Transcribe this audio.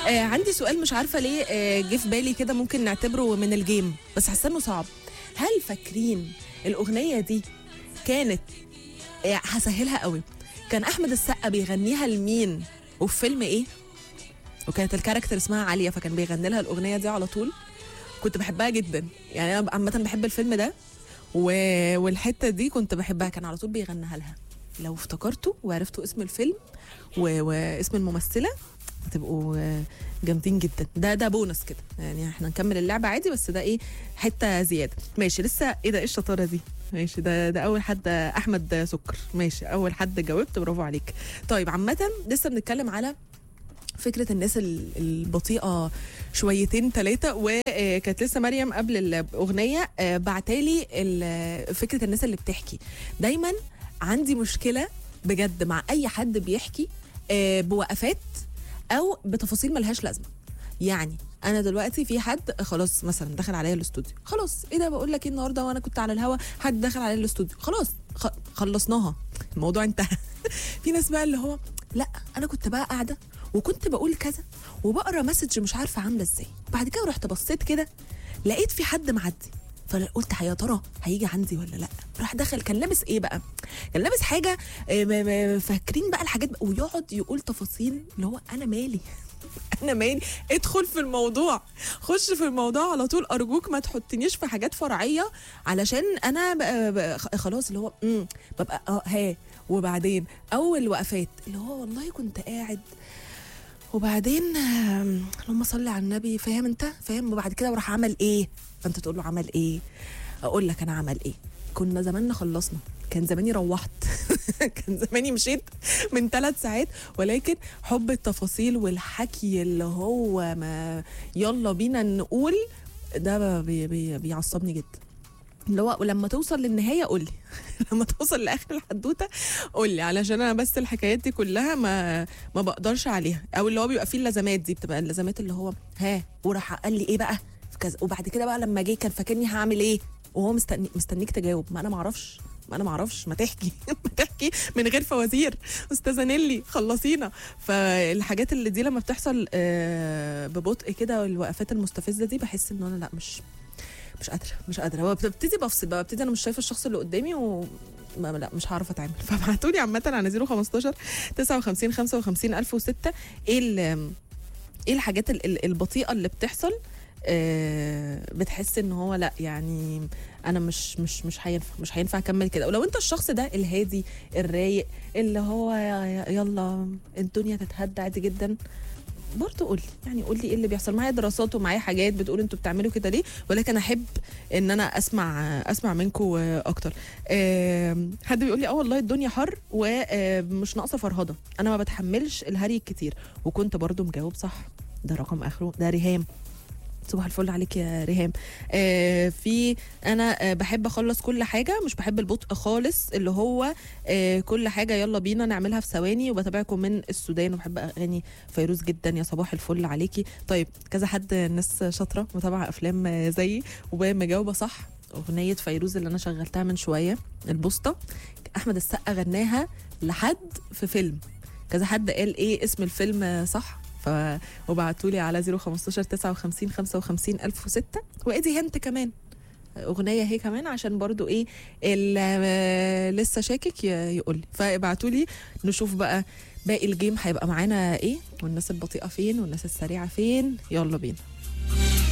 آه عندي سؤال مش عارفه ليه آه جه في بالي كده ممكن نعتبره من الجيم بس حاسه انه صعب هل فاكرين الاغنيه دي كانت آه هسهلها قوي كان احمد السقا بيغنيها لمين وفي فيلم ايه وكانت الكاركتر اسمها عاليه فكان بيغني لها الاغنيه دي على طول كنت بحبها جدا يعني انا عامه بحب الفيلم ده و... والحته دي كنت بحبها كان على طول بيغنيها لها لو افتكرتوا وعرفتوا اسم الفيلم و... واسم الممثله هتبقوا آه، جامدين جدا ده ده بونص كده يعني احنا نكمل اللعبه عادي بس ده ايه حته زياده ماشي لسه ايه ده ايه الشطاره دي ماشي ده ده اول حد احمد سكر ماشي اول حد جاوبت برافو عليك طيب عامه لسه بنتكلم على فكره الناس ال- البطيئه شويتين ثلاثه وكانت لسه مريم قبل الاغنيه آه، بعتالي ال- فكره الناس اللي بتحكي دايما عندي مشكله بجد مع اي حد بيحكي آه، بوقفات او بتفاصيل ملهاش لازمه يعني انا دلوقتي في حد خلاص مثلا دخل عليا الاستوديو خلاص ايه ده بقول لك ايه النهارده وانا كنت على الهوا حد دخل عليا الاستوديو خلاص خ... خلصناها الموضوع انتهى في ناس بقى اللي هو لا انا كنت بقى قاعده وكنت بقول كذا وبقرا مسج مش عارفه عامله ازاي وبعد كده رحت بصيت كده لقيت في حد معدي فقلت يا ترى هيجي عندي ولا لا راح دخل كان لابس ايه بقى كان لابس حاجه آه، م- م- فاكرين بقى الحاجات بقى ويقعد يقول تفاصيل اللي هو انا مالي انا مالي ادخل في الموضوع خش في الموضوع على طول ارجوك ما تحطنيش في حاجات فرعيه علشان انا بقى بقى خ- خلاص اللي هو امم ببقى اه ها وبعدين اول وقفات اللي هو والله كنت قاعد وبعدين آم، اللهم صل على النبي فاهم انت فاهم وبعد كده وراح عمل ايه فانت تقول له عمل ايه اقول لك انا عمل ايه كنا زماننا خلصنا كان زماني روحت كان زماني مشيت من ثلاث ساعات ولكن حب التفاصيل والحكي اللي هو ما يلا بينا نقول ده بي بي بيعصبني جدا اللي هو ولما توصل للنهايه قول لي لما توصل لاخر الحدوته قول لي علشان انا بس الحكايات دي كلها ما ما بقدرش عليها او اللي هو بيبقى فيه اللازمات دي بتبقى اللازمات اللي هو ها وراح قال لي ايه بقى في كذا وبعد كده بقى لما جه كان فاكرني هعمل ايه وهو مستني مستنيك تجاوب ما انا ما اعرفش ما انا ما اعرفش ما تحكي ما تحكي من غير فوازير استاذه نيلي خلصينا فالحاجات اللي دي لما بتحصل آه، ببطء كده والوقفات المستفزه دي بحس ان انا لا مش مش قادره مش قادره هو ببتدي بفصل بقى ببتدي انا مش شايفه الشخص اللي قدامي و ما لا مش هعرف اتعامل فابعتوا لي عامه على 015 59 55 1006 ايه ال- ايه الحاجات ال- ال- البطيئه اللي بتحصل آه، بتحس ان هو لا يعني انا مش مش مش هينفع مش هينفع اكمل كده ولو انت الشخص ده الهادي الرايق اللي هو ي- يلا الدنيا تتهدى عادي جدا برضه قول لي يعني قول لي ايه اللي بيحصل معايا دراسات ومعايا حاجات بتقول انتوا بتعملوا كده ليه ولكن احب ان انا اسمع اسمع منكم اكتر آم، حد بيقول لي اه والله الدنيا حر ومش ناقصه فرهضه انا ما بتحملش الهري الكتير وكنت برضه مجاوب صح ده رقم اخره ده ريهام صباح الفل عليك يا ريهام آه في انا آه بحب اخلص كل حاجه مش بحب البطء خالص اللي هو آه كل حاجه يلا بينا نعملها في ثواني وبتابعكم من السودان وبحب اغاني فيروز جدا يا صباح الفل عليكي طيب كذا حد ناس شاطره متابعه افلام آه، زيي ومجاوبه صح اغنيه فيروز اللي انا شغلتها من شويه البوسطه احمد السقا غناها لحد في فيلم كذا حد قال ايه اسم الفيلم آه، صح ف وبعتوا لي على 015 59 55 1006 وادي هنت كمان اغنيه هي كمان عشان برضو ايه اللي لسه شاكك يقول لي فابعتوا لي نشوف بقى باقي الجيم هيبقى معانا ايه والناس البطيئه فين والناس السريعه فين يلا بينا